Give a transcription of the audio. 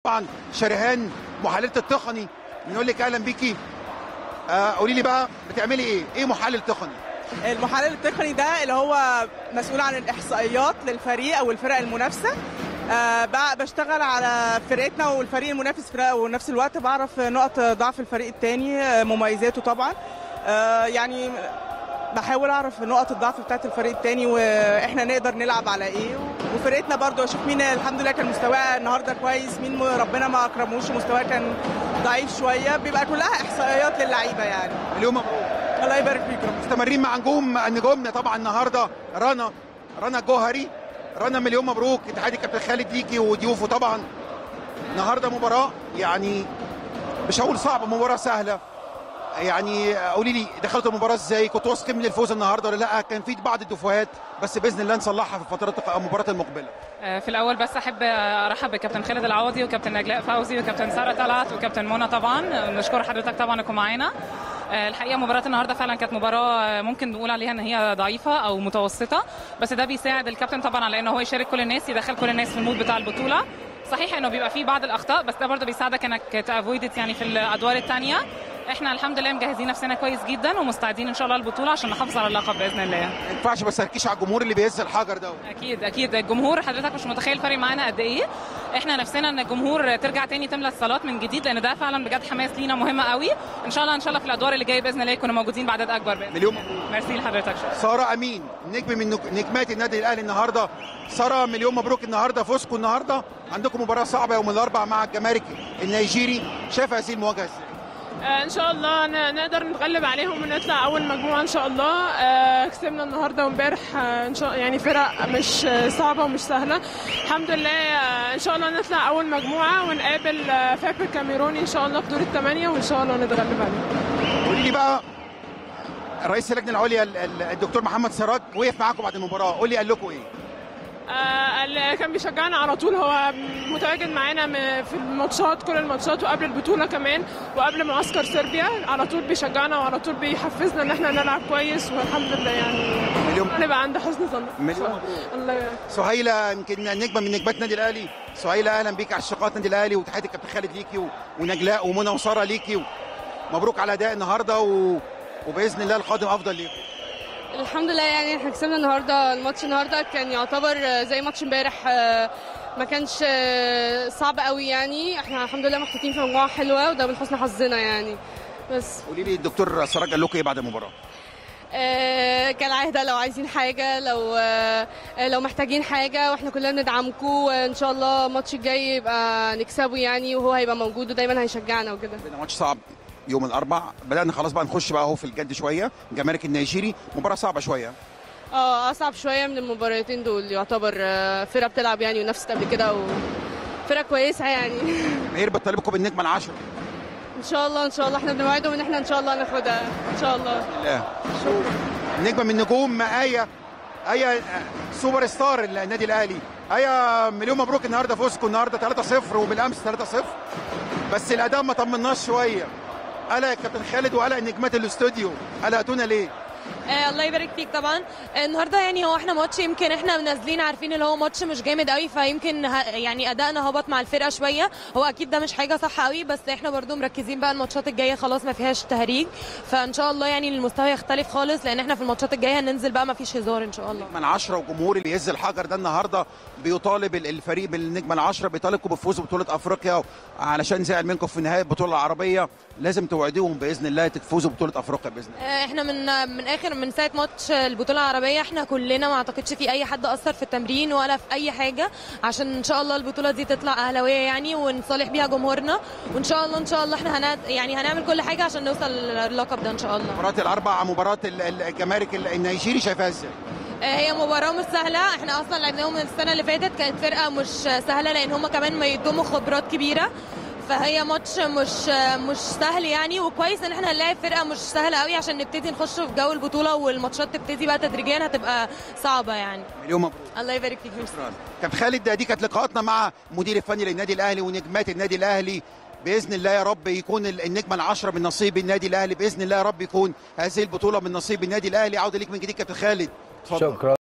طبعا شريهان محلله التقني بنقول لك اهلا بيكي آه قولي لي بقى بتعملي ايه ايه محلل تقني المحلل التقني ده اللي هو مسؤول عن الاحصائيات للفريق او الفرق المنافسه آه بقى بشتغل على فرقتنا والفريق المنافس فرقه ونفس الوقت بعرف نقط ضعف الفريق التاني آه، مميزاته طبعا آه يعني بحاول اعرف نقط الضعف بتاعت الفريق التاني واحنا نقدر نلعب على ايه وفرقتنا برضو اشوف مين الحمد لله كان مستواه النهارده كويس مين م- ربنا ما اكرموش مستواه كان ضعيف شويه بيبقى كلها احصائيات للعيبه يعني اليوم مبروك الله يبارك فيك ربنا مستمرين مع نجوم نجومنا طبعا النهارده رنا رنا الجوهري رنا مليون مبروك اتحاد الكابتن خالد ليكي وضيوفه طبعا النهارده مباراه يعني مش هقول صعبه مباراه سهله يعني قولي لي دخلت المباراه ازاي كنت واثق من الفوز النهارده ولا لا كان في بعض الدفوهات بس باذن الله نصلحها في فترات المباراه المقبله في الاول بس احب ارحب بكابتن خالد العوضي وكابتن نجلاء فوزي وكابتن ساره طلعت وكابتن منى طبعا نشكر حضرتك طبعا انكم معانا الحقيقه مباراه النهارده فعلا كانت مباراه ممكن نقول عليها ان هي ضعيفه او متوسطه بس ده بيساعد الكابتن طبعا على ان هو يشارك كل الناس يدخل كل الناس في المود بتاع البطوله صحيح انه بيبقى فيه بعض الاخطاء بس ده برضه بيساعدك انك تافويدت يعني في الادوار الثانيه احنا الحمد لله مجهزين نفسنا كويس جدا ومستعدين ان شاء الله البطوله عشان نحافظ على اللقب باذن الله ما ينفعش بس اركيش على الجمهور اللي بيهز الحجر ده اكيد اكيد الجمهور حضرتك مش متخيل فرق معانا قد ايه احنا نفسنا ان الجمهور ترجع تاني تملى الصالات من جديد لان ده فعلا بجد حماس لينا مهمه قوي ان شاء الله ان شاء الله في الادوار اللي جايه باذن الله يكونوا موجودين بعدد اكبر باذن مليون الله ميرسي لحضرتك شكرا ساره امين نجم من نج- نجمات النادي الاهلي النهارده ساره مليون مبروك النهارده فوزكم النهارده عندكم مباراه صعبه يوم الاربعاء مع الجمارك النيجيري شايف هذه المواجهه ازاي آه، ان شاء الله ن- نقدر نتغلب عليهم ونطلع اول مجموعه ان شاء الله آه، كسبنا النهارده وامبارح آه، ان شاء يعني فرق مش آه، صعبه ومش سهله الحمد لله آه، ان شاء الله نطلع اول مجموعه ونقابل آه، فاكر كاميروني ان شاء الله في دور الثمانيه وان شاء الله نتغلب عليهم قولي لي بقى رئيس اللجنه العليا ال- ال- الدكتور محمد سراج وقف معاكم بعد المباراه قول لي قال لكم ايه آه، اللي كان بيشجعنا على طول هو متواجد معانا م- في الماتشات كل الماتشات وقبل البطوله كمان وقبل معسكر صربيا على طول بيشجعنا وعلى طول بيحفزنا ان احنا نلعب كويس والحمد لله يعني مليون نبقى عند حسن ظن مليون مبروك. الله يبارك سهيله يمكن نجمه من نجمات النادي الاهلي سهيله اهلا بيك على الشقات النادي الاهلي وتحيه الكابتن خالد ليكي و- ونجلاء ومنى وساره ليكي و- مبروك على اداء النهارده و... وباذن الله القادم افضل ليكم الحمد لله يعني احنا كسبنا النهارده الماتش النهارده كان يعتبر آه، زي ماتش امبارح آه، ما كانش آه، صعب قوي يعني احنا الحمد لله محطوطين في مجموعه حلوه وده من حسن حظنا يعني بس قولي لي الدكتور سراج قال لكم ايه بعد المباراه آه، كالعاده لو عايزين حاجه لو آه، لو محتاجين حاجه واحنا كلنا بندعمكم وان شاء الله الماتش الجاي يبقى نكسبه يعني وهو هيبقى موجود ودايما هيشجعنا وكده بينا ماتش صعب يوم الاربع بدانا خلاص بقى نخش بقى اهو في الجد شويه جمارك النيجيري مباراه صعبه شويه اه اصعب شويه من المباراتين دول يعتبر آه، فرقه بتلعب يعني ونفست قبل كده وفرقه كويسه يعني ماهر بتطالبكم بالنجمه العشره ان شاء الله ان شاء الله احنا بنوعدهم ان احنا ان شاء الله ناخدها ان شاء الله لا نجمه من نجوم ايه ايه سوبر ستار النادي الاهلي ايه مليون مبروك النهارده فوزكم النهارده 3-0 وبالامس 3-0 بس الاداء ما طمناش شويه قلق الكابتن خالد وقلق نجمات الاستوديو قلقتونا ليه؟ آه الله يبارك فيك طبعا آه النهارده يعني هو احنا ماتش يمكن احنا نازلين عارفين اللي هو ماتش مش جامد قوي فيمكن ه- يعني ادائنا هبط مع الفرقه شويه هو اكيد ده مش حاجه صح قوي بس احنا برضو مركزين بقى الماتشات الجايه خلاص ما فيهاش تهريج فان شاء الله يعني المستوى يختلف خالص لان احنا في الماتشات الجايه هننزل بقى ما فيش هزار ان شاء الله من عشرة وجمهور اللي يهز الحجر ده النهارده بيطالب ال- الفريق بالنجمه العشرة بيطالبكم بفوز ببطوله افريقيا علشان زعل منكم في نهايه البطوله العربيه لازم توعدوهم باذن الله تفوزوا ببطوله افريقيا باذن الله آه، احنا من من اخر من ساعه ماتش البطوله العربيه احنا كلنا ما اعتقدش في اي حد اثر في التمرين ولا في اي حاجه عشان ان شاء الله البطوله دي تطلع اهلاويه يعني ونصالح بيها جمهورنا وان شاء الله ان شاء الله احنا هناد يعني هنعمل كل حاجه عشان نوصل للقب ده ان شاء الله مباراه الاربع مباراه ال- ال- الجمارك ال- النيجيري شايفاها ازاي؟ آه، هي مباراه مش سهله احنا اصلا لعبناهم السنه اللي فاتت كانت فرقه مش سهله لان هم كمان ما يضموا خبرات كبيره فهي ماتش مش مش سهل يعني وكويس ان احنا هنلاعب فرقه مش سهله قوي عشان نبتدي نخش في جو البطوله والماتشات تبتدي بقى تدريجيا هتبقى صعبه يعني مليون مبروك الله يبارك فيك ميرسي. كابتن خالد دي كانت لقاءاتنا مع مدير الفني للنادي الاهلي ونجمات النادي الاهلي باذن الله يا رب يكون ال- النجمه العشره من نصيب النادي الاهلي باذن الله يا رب يكون هذه البطوله من نصيب النادي الاهلي عوده ليك من جديد كابتن خالد اتفضل شكرا